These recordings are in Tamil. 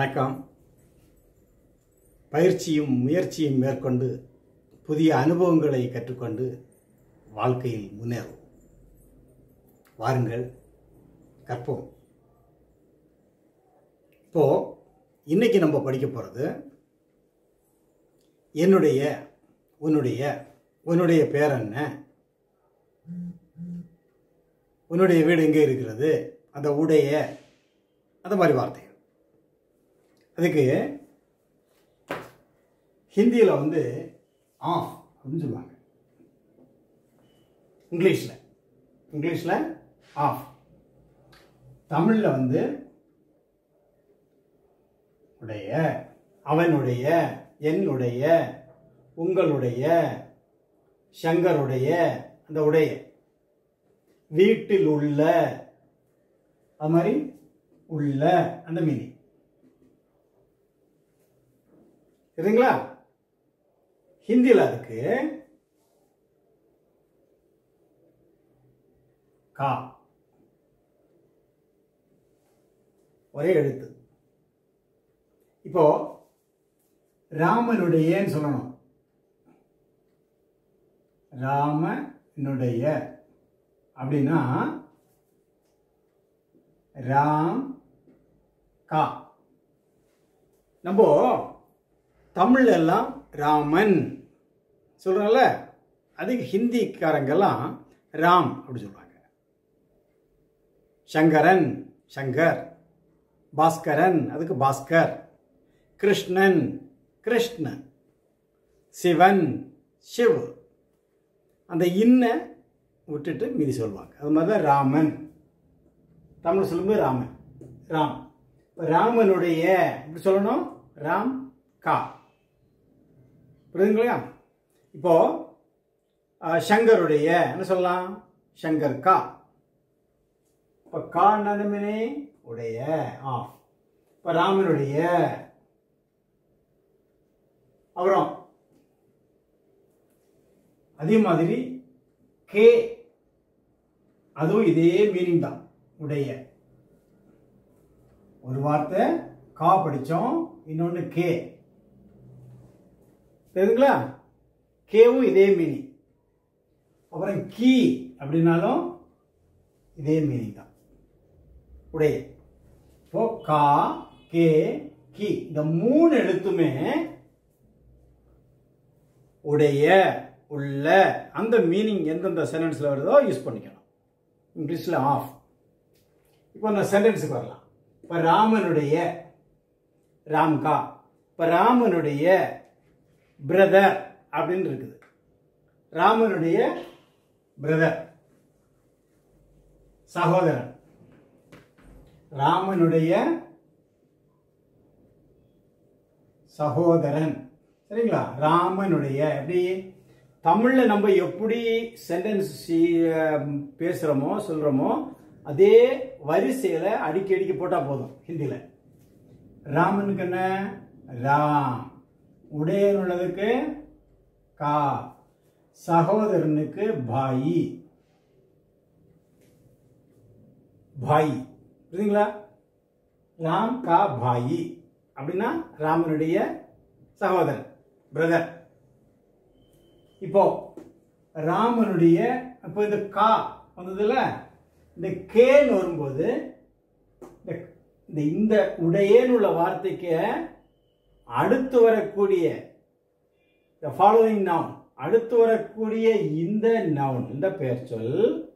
வணக்கம் பயிற்சியும் முயற்சியும் மேற்கொண்டு புதிய அனுபவங்களை கற்றுக்கொண்டு வாழ்க்கையில் முன்னேறும் வாருங்கள் கற்போம் இப்போ இன்னைக்கு நம்ம படிக்க போகிறது என்னுடைய உன்னுடைய உன்னுடைய பேர் என்ன உன்னுடைய வீடு எங்கே இருக்கிறது அந்த உடைய அந்த மாதிரி வார்த்தைகள் அதுக்கு ஹிந்தியில் வந்து ஆஃப் அப்படின்னு சொல்லுவாங்க இங்கிலீஷில் இங்கிலீஷில் ஆஃப் தமிழில் வந்து உடைய அவனுடைய என்னுடைய உங்களுடைய சங்கருடைய அந்த உடைய வீட்டில் உள்ள அது மாதிரி உள்ள அந்த மீனிங் சரிங்களா ஹிந்தியில் அதுக்கு கா ஒரே எழுத்து இப்போ ராமனுடையன்னு சொல்லணும் ராமனுடைய அப்படின்னா ராம் கா நம்ம தமிழ்ல எல்லாம் ராமன் சொல்றோம்ல அதுக்கு ஹிந்திக்காரங்கெல்லாம் ராம் அப்படி சொல்றாங்க சங்கரன் சங்கர் பாஸ்கரன் அதுக்கு பாஸ்கர் கிருஷ்ணன் கிருஷ்ணன் சிவன் சிவ் அந்த இன்ன விட்டுட்டு மீதி சொல்லுவாங்க அது மாதிரி தான் ராமன் தமிழ் சொல்லும்போது ராமன் ராம் இப்போ ராமனுடைய இப்படி சொல்லணும் ராம் கா புரியுதுங்களா இப்போ அஹ், சங்கருடைய என்ன சொல்லலாம் சங்கர் கா இப்போ கா என்னதுமே உடைய ஆஃப் இப்போ ராமனுடைய அப்புறம் அதே மாதிரி கே அதுவும் இதே மீனிங் தான் உடைய ஒரு வார்த்தை கா படித்தோம் இன்னொன்று கே தெரியுதுங்களா கேவும் இதே மீனிங் அப்புறம் கீ அப்படின்னாலும் இதே மீனிங் தான் உடைய இப்போ கா கே கி இந்த மூணு எழுத்துமே உடைய உள்ள அந்த மீனிங் எந்தெந்த சென்டென்ஸில் வருதோ யூஸ் பண்ணிக்கணும் இங்கிலீஷில் ஆஃப் இப்போ அந்த சென்டென்ஸுக்கு வரலாம் இப்போ ராமனுடைய ராம்கா இப்போ ராமனுடைய பிரதர் அப்படின்னு இருக்குது ராமனுடைய பிரதர் சகோதரன் ராமனுடைய சகோதரன் சரிங்களா ராமனுடைய எப்படி தமிழ்ல நம்ம எப்படி சென்டென்ஸ் பேசுறோமோ சொல்றோமோ அதே வரிசையில அடிக்கி அடிக்கி போட்டா போதும் ஹிந்தில ராமனுக்கு என்ன ராம் உடையன் உள்ளதுக்கு கா சகோதரனுக்கு பாயி பாயி புரியுதுங்களா ராம் கா பாயி அப்படின்னா ராமனுடைய சகோதரன் பிரதர் இப்போ ராமனுடைய இப்போ இந்த கா வந்ததுல இந்த கேன்னு வரும்போது இந்த இந்த இந்த உடையேன்னு உள்ள வார்த்தைக்கு அடுத்து வரக்கூடிய the following noun அடுத்து வரக்கூடிய இந்த நவுன் இந்த பெயர் சொல்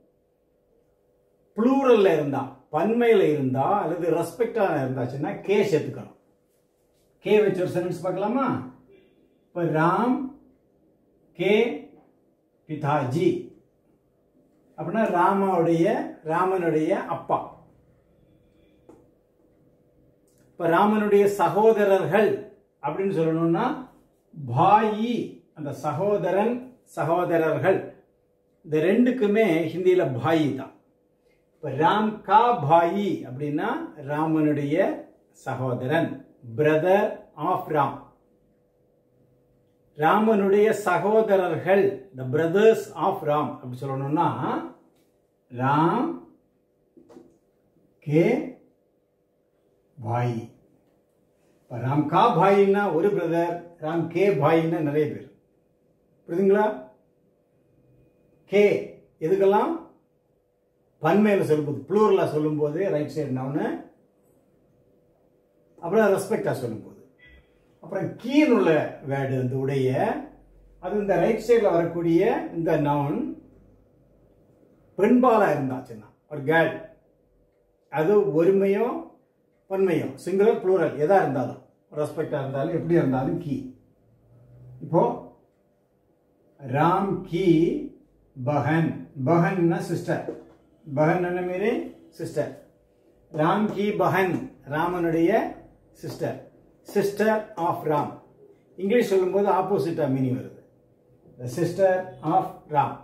ப்ளூரல்ல இருந்தா பன்மையில இருந்தா அல்லது ரெஸ்பெக்டா இருந்தாச்சுன்னா கே சேர்த்துக்கணும் கே வச்சு ஒரு சென்டென்ஸ் பார்க்கலாமா இப்போ ராம் கே பிதாஜி அப்படின்னா ராமாவுடைய ராமனுடைய அப்பா இப்ப ராமனுடைய சகோதரர்கள் அப்படின்னு சொல்லணும்னா பாயி அந்த சகோதரன் சகோதரர்கள் இந்த ரெண்டுக்குமே ஹிந்தியில பாயி தான் இப்ப ராம் கா பாயி அப்படின்னா ராமனுடைய சகோதரன் பிரதர் ஆஃப் ராம் ராமனுடைய சகோதரர்கள் த பிரதர்ஸ் ஆஃப் ராம் அப்படி சொல்லணும்னா ராம் கே பாய் இப்போ ராம் கா பாயின்னா ஒரு பிரதர் ராம் கே பாயின்னா நிறைய பேர் புரியுதுங்களா கே எதுக்கெல்லாம் பன்மையில் சொல்லும்போது ப்ளூரில் சொல்லும்போது ரைட் சைடு நவுனு அப்புறம் ரெஸ்பெக்டாக சொல்லும்போது அப்புறம் கீழ் உள்ள வேர்டு இந்த உடைய அது இந்த ரைட் சைடில் வரக்கூடிய இந்த நவுன் பெண்பாலாக இருந்தாச்சுன்னா ஒரு கேர்ள் அது ஒருமையோ பன்மையோ சிங்குலர் ப்ளூரல் எதா இருந்தாலும் ரெஸ்பெக்டாக இருந்தாலும் எப்படி இருந்தாலும் கீ இப்போ ராம் கி பஹன் பஹன்னா சிஸ்டர் பஹன் என்ன மீறி சிஸ்டர் ராம் கி பஹன் ராமனுடைய sister sister of Ram English சொல்லும்போது ஆப்போசிட்டா மீனிங் வருது the sister of Ram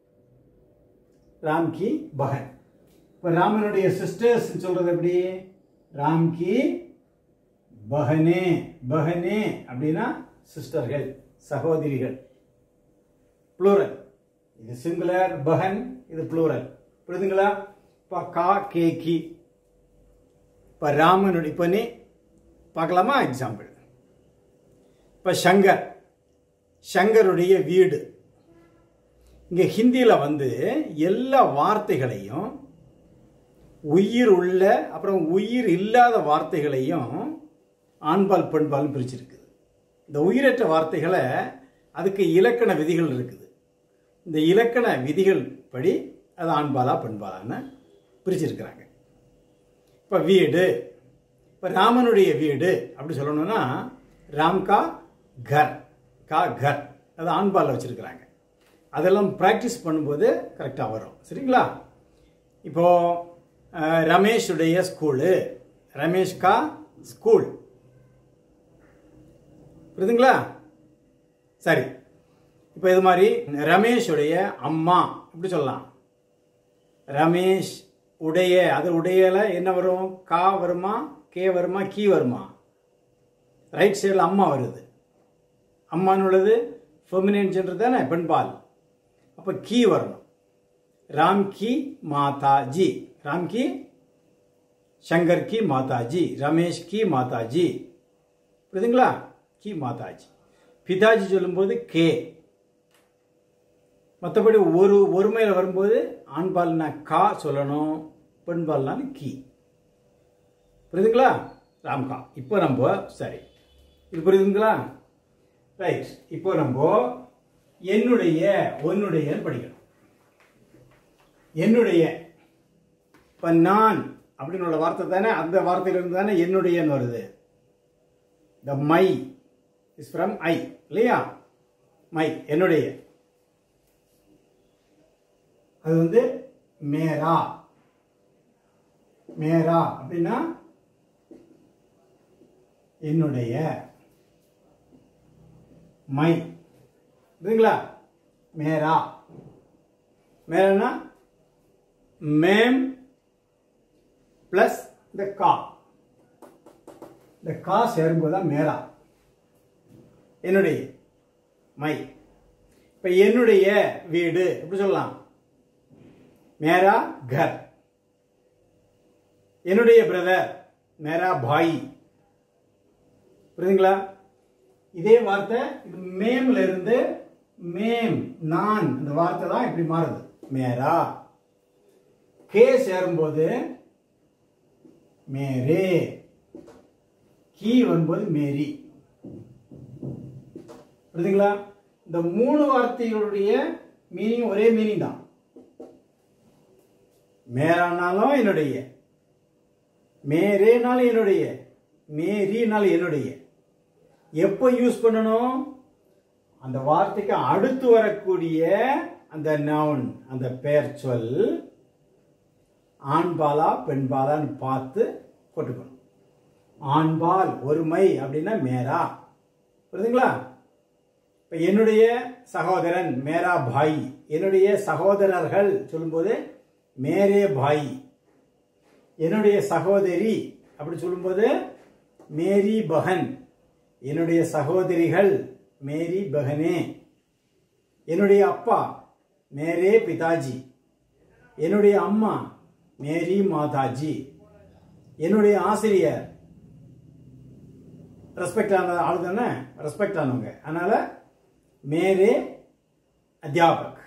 Ram கி பஹன் இப்போ ராமனுடைய சிஸ்டர்ஸ் சொல்றது எப்படி ராம் கி பஹனே பஹனே அப்படின்னா சிஸ்டர்கள் சகோதரிகள் ப்ளூரல் இது சிங்குலர் பஹன் இது ப்ளூரல் புரியுதுங்களா இப்போ கா கே கி இப்போ ராமனுடைய இப்போ நீ பார்க்கலாமா எக்ஸாம்பிள் இப்போ சங்கர் சங்கருடைய வீடு இங்கே ஹிந்தியில் வந்து எல்லா வார்த்தைகளையும் உயிர் உள்ள அப்புறம் உயிர் இல்லாத வார்த்தைகளையும் ஆண்பால் பெண்பால் பிரிச்சிருக்குது இந்த உயிரற்ற வார்த்தைகளை அதுக்கு இலக்கண விதிகள் இருக்குது இந்த இலக்கண விதிகள் படி அது ஆண்பாலா பெண்பாலான்னு பிரிச்சிருக்கிறாங்க இப்போ வீடு இப்போ ராமனுடைய வீடு அப்படி சொல்லணும்னா ராம் கா கர் கா கர் அது ஆண்பாலில் வச்சுருக்கிறாங்க அதெல்லாம் ப்ராக்டிஸ் பண்ணும்போது கரெக்டாக வரும் சரிங்களா இப்போ அஹ், ரமேஷுடைய ஸ்கூலு ரமேஷ் கா ஸ்கூல் புரியுதுங்களா சரி இப்போ இது மாதிரி ரமேஷுடைய அம்மா இப்படி சொல்லலாம் ரமேஷ் உடைய அது உடையல என்ன வரும் கா வருமா கே வருமா கீ வருமா ரைட் சைடில் அம்மா வருது அம்மான்னு உள்ளது ஃபெமினின் ஜெண்டர் தானே பெண்பால் அப்போ கீ வரணும் ராம் கி மாதா ஜி ராம் கி சங்கர் கி மாதா ஜி ரமேஷ் கி மாதா ஜி புரியுதுங்களா கி மாதாஜி பிதாஜி சொல்லும்போது கே மற்றபடி ஒரு ஒருமையில் வரும்போது ஆண்பால்னா கா சொல்லணும் பெண்பால்னாலும் கி புரியுதுங்களா ராம்கா இப்போ நம்ம சரி இது புரியுதுங்களா ரைட் இப்போ நம்ம என்னுடைய உன்னுடைய படிக்கணும் என்னுடைய இப்போ நான் அப்படின்னு உள்ள வார்த்தை தானே அந்த வார்த்தையிலிருந்து தானே என்னுடையன்னு வருது the my is from I இல்லையா மை என்னுடைய அது வந்து மேரா மேரா அப்படின்னா என்னுடைய மை புரியுதுங்களா மேரா மேரனா மேம் பிளஸ் இந்த கா இந்த கா சேரும்போது தான் மேரா என்னுடைய மை இப்ப என்னுடைய வீடு எப்படி சொல்லலாம் மேரா கர் என்னுடைய பிரதர் மேரா பாய் புரியுதுங்களா இதே வார்த்தை இது மேம்ல இருந்து மேம் நான் இந்த வார்த்தை தான் இப்படி மாறுது மேரா கே சேரும்போது மேரே கீ வரும்போது மேரி புரியுதுங்களா இந்த மூணு வார்த்தைகளுடைய மீனிங் ஒரே மீனிங் தான் மேரானாலும் என்னுடைய மேரேனாலும் என்னுடைய மேரினாலும் என்னுடைய எப்போ யூஸ் பண்ணணும் அந்த வார்த்தைக்கு அடுத்து வரக்கூடிய அந்த நவுன் அந்த பெயர் சொல் ஆண்பாலா பெண்பாலான்னு பார்த்து போட்டுக்கணும் ஆண்பால் ஒருமை அப்படின்னா மேரா புரியுதுங்களா இப்ப என்னுடைய சகோதரன் மேரா பாய் என்னுடைய சகோதரர்கள் சொல்லும்போது மேரே பாய் என்னுடைய சகோதரி அப்படி சொல்லும்போது மேரி பகன் என்னுடைய சகோதரிகள் மேரி பகனே என்னுடைய அப்பா மேரே பிதாஜி என்னுடைய அம்மா மேரி மாதாஜி என்னுடைய ஆசிரியர் ரெஸ்பெக்ட் ஆன ஆள் தானே ரெஸ்பெக்ட் ஆனவங்க அதனால மேரே அத்தியாபக்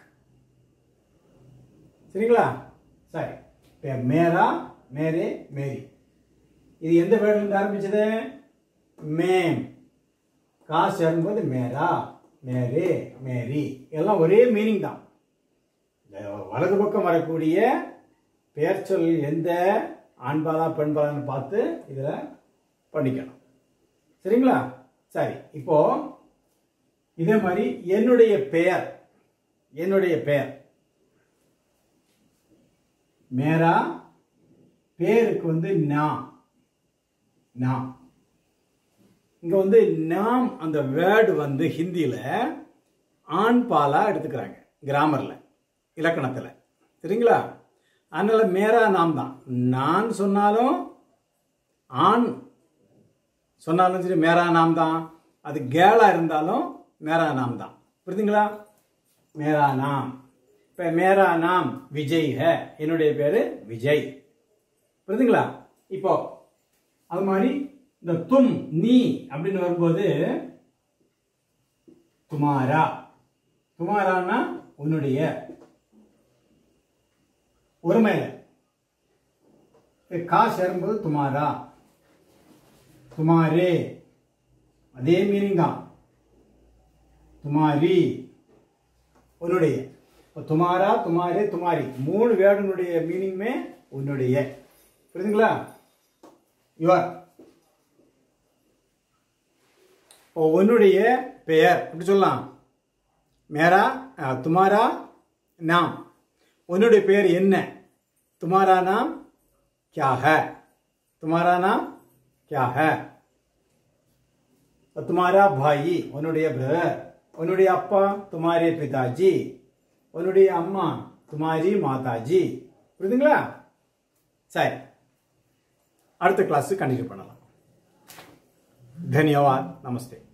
சரிங்களா சரி இப்போ மேரா மேரே மேரி இது எந்த வேர்டிலிருந்து ஆரம்பிச்சது மேம் காசு சேரும்போது மேரா மேரே மேரி எல்லாம் ஒரே மீனிங் தான் இந்த வலது பக்கம் வரக்கூடிய பெயர் சொல் எந்த ஆண்பாலா பெண்பாலான்னு பார்த்து இதில் பண்ணிக்கணும் சரிங்களா சரி இப்போ இதே மாதிரி என்னுடைய பெயர் என்னுடைய பெயர் மேரா பேருக்கு வந்து நா நா இங்க வந்து நாம் அந்த வேர்டு வந்து ஹிந்தியில ஆண் பாலா எடுத்துக்கிறாங்க கிராமர்ல இலக்கணத்துல சரிங்களா அதனால மேரா நாம் தான் நான் சொன்னாலும் ஆண் சொன்னாலும் சரி மேரா நாம் தான் அது கேலா இருந்தாலும் மேரா நாம் தான் புரியுதுங்களா மேரா நாம் இப்ப மேரா நாம் விஜய் ஹே என்னுடைய பேரு விஜய் புரியுதுங்களா இப்போ அது மாதிரி இந்த தும் நீ அப்படின்னு வரும்போது துமாரா துமாரான்னா உன்னுடைய ஒருமையில கா சேரும்போது துமாரா துமாரே அதே மீனிங் தான் துமாரி உன்னுடைய இப்போ துமாரா துமாரே துமாரி மூணு வேர்டுனுடைய மீனிங்குமே உன்னுடைய புரியுதுங்களா யுவர் இப்போ உன்னுடைய பெயர் எப்படி சொல்லலாம் மேரா அஹ், துமாரா நாம் உன்னுடைய பெயர் என்ன துமாரா நாம் क्या है तुम्हारा नाम क्या है और तुम्हारा भाई உன்னுடைய பிரதர் உன்னுடைய அப்பா तुम्हारे पिताजी உன்னுடைய அம்மா तुम्हारी மாதாஜி புரியுதுங்களா சரி அடுத்த கிளாஸ் கண்டினியூ பண்ணலாம் धन्यवाद नमस्ते